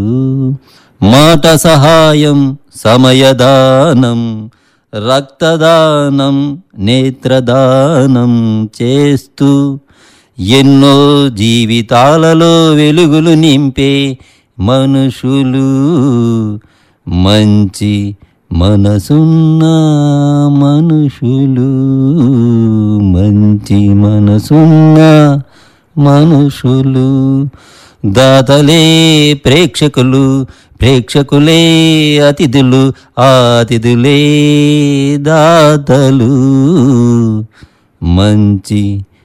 మాట సహాయం సమయదానం రక్తదానం నేత్రదానం చేస్తూ ఎన్నో జీవితాలలో వెలుగులు నింపే మనుషులు మంచి మనసున్న మనుషులు మంచి మనసున్న మనుషులు దాతలే ప్రేక్షకులు ప్రేక్షకులే అతిథులు ఆ అతిథులే దాతలు మంచి